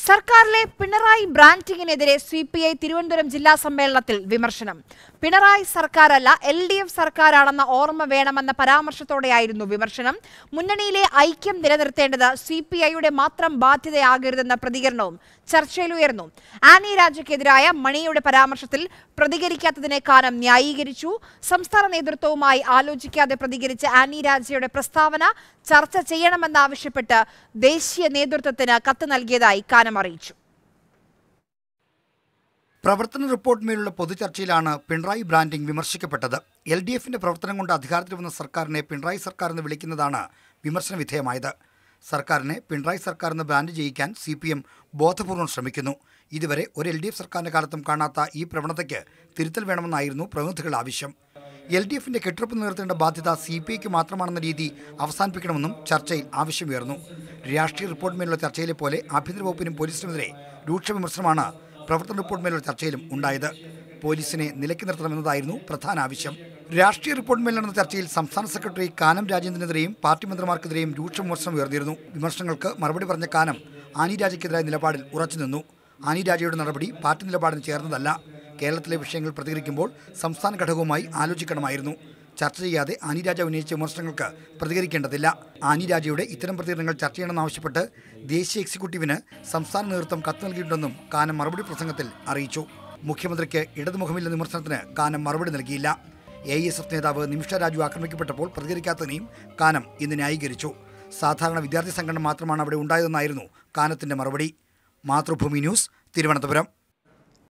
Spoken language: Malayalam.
സർക്കാരിലെ പിണറായി ബ്രാൻഡിങ്ങിനെതിരെ സി പി ഐ തിരുവനന്തപുരം ജില്ലാ സമ്മേളനത്തിൽ വിമർശനം പിണറായി സർക്കാരല്ല എൽ ഡി എഫ് സർക്കാരാണെന്ന ഓർമ്മ വേണമെന്ന പരാമർശത്തോടെയായിരുന്നു വിമർശനം മുന്നണിയിലെ ഐക്യം നിലനിർത്തേണ്ടത് സി പി ഐയുടെ മാത്രം ബാധ്യതയാകരുതെന്ന പ്രതികരണവും ചർച്ചയിലുയർന്നു ആനി രാജയ്ക്കെതിരായ മണിയുടെ പരാമർശത്തിൽ പ്രതികരിക്കാത്തതിനെ കാനം ന്യായീകരിച്ചു സംസ്ഥാന നേതൃത്വവുമായി ആലോചിക്കാതെ പ്രതികരിച്ച ആനി രാജയുടെ പ്രസ്താവന ചർച്ച ചെയ്യണമെന്നാവശ്യപ്പെട്ട് ദേശീയ നേതൃത്വത്തിന് കത്ത് നൽകിയതായി കാനം അറിയിച്ചു പ്രവർത്തന റിപ്പോർട്ടിന്മേലുള്ള പൊതുചർച്ചയിലാണ് പിണറായി ബ്രാൻഡിംഗ് വിമർശിക്കപ്പെട്ടത് എൽ ഡി എഫിന്റെ പ്രവർത്തനം കൊണ്ട് അധികാരത്തിൽ വന്ന സർക്കാരിനെ പിണറായി സർക്കാർ എന്ന് വിളിക്കുന്നതാണ് വിമർശന വിധേയമായത് സർക്കാരിനെ പിണറായി സർക്കാർ എന്ന് ബ്രാൻഡ് ചെയ്യിക്കാൻ സി പി എം ബോധപൂർവം ശ്രമിക്കുന്നു ഇതുവരെ ഒരു എൽ ഡി എഫ് സർക്കാരിന്റെ കാലത്തും കാണാത്ത ഈ പ്രവണതയ്ക്ക് തിരുത്തൽ വേണമെന്നായിരുന്നു പ്രതിനിധികളുടെ ആവശ്യം എൽ ഡി എഫിന്റെ കെട്ടുറപ്പ് നിലനിർത്തേണ്ട ബാധ്യത സി പി ഐക്ക് മാത്രമാണെന്ന രീതി അവസാനിപ്പിക്കണമെന്നും ചർച്ചയിൽ ആവശ്യമുയർന്നു രാഷ്ട്രീയ റിപ്പോർട്ടിന്മേലുള്ള ചർച്ചയിലെ പോലെ ആഭ്യന്തര വകുപ്പിനും പോലീസിനുമെതിരെ രൂക്ഷ വിമർശനമാണ് പ്രവർത്തന റിപ്പോർട്ടിന്മേലുള്ള ചർച്ചയിലും ഉണ്ടായത് പോലീസിനെ നിലയ്ക്ക് നിർത്തണമെന്നതായിരുന്നു പ്രധാന ആവശ്യം രാഷ്ട്രീയ റിപ്പോർട്ടിന്മേൽ നടന്ന ചർച്ചയിൽ സംസ്ഥാന സെക്രട്ടറി കാനം രാജേന്ദ്രനെതിരെയും പാർട്ടി മന്ത്രിമാർക്കെതിരെയും രൂക്ഷ വിമർശനം ഉയർന്നിരുന്നു വിമർശനങ്ങൾക്ക് മറുപടി പറഞ്ഞ കാനം ആനി രാജയ്ക്കെതിരായ നിലപാടിൽ ഉറച്ചുനിന്നു ആനി രാജയുടെ നടപടി പാർട്ടി നിലപാടിന് ചേർന്നതല്ല കേരളത്തിലെ വിഷയങ്ങൾ പ്രതികരിക്കുമ്പോൾ സംസ്ഥാന ഘടകവുമായി ആലോചിക്കണമായിരുന്നു ചർച്ച ചെയ്യാതെ ആനി രാജ ഉന്നയിച്ച വിമർശനങ്ങൾക്ക് പ്രതികരിക്കേണ്ടതില്ല ആനി രാജയുടെ ഇത്തരം പ്രതികരണങ്ങൾ ചർച്ച ചെയ്യണമെന്നാവശ്യപ്പെട്ട് ദേശീയ എക്സിക്യൂട്ടീവിന് സംസ്ഥാന നേതൃത്വം കത്ത് നൽകിയിട്ടുണ്ടെന്നും കാനം മറുപടി പ്രസംഗത്തിൽ അറിയിച്ചു മുഖ്യമന്ത്രിക്ക് ഇടതുമുഖമില്ലെന്ന വിമർശനത്തിന് കാനം മറുപടി നൽകിയില്ല എ എസ് എഫ് നേതാവ് നിമിഷ രാജു ആക്രമിക്കപ്പെട്ടപ്പോൾ പ്രതികരിക്കാത്തതിനെയും കാനം ഇന്ന് ന്യായീകരിച്ചു സാധാരണ വിദ്യാർത്ഥി സംഘടന മാത്രമാണ് അവിടെ ഉണ്ടായതെന്നായിരുന്നു കാനത്തിന്റെ മറുപടി മാതൃഭൂമി ന്യൂസ് തിരുവനന്തപുരം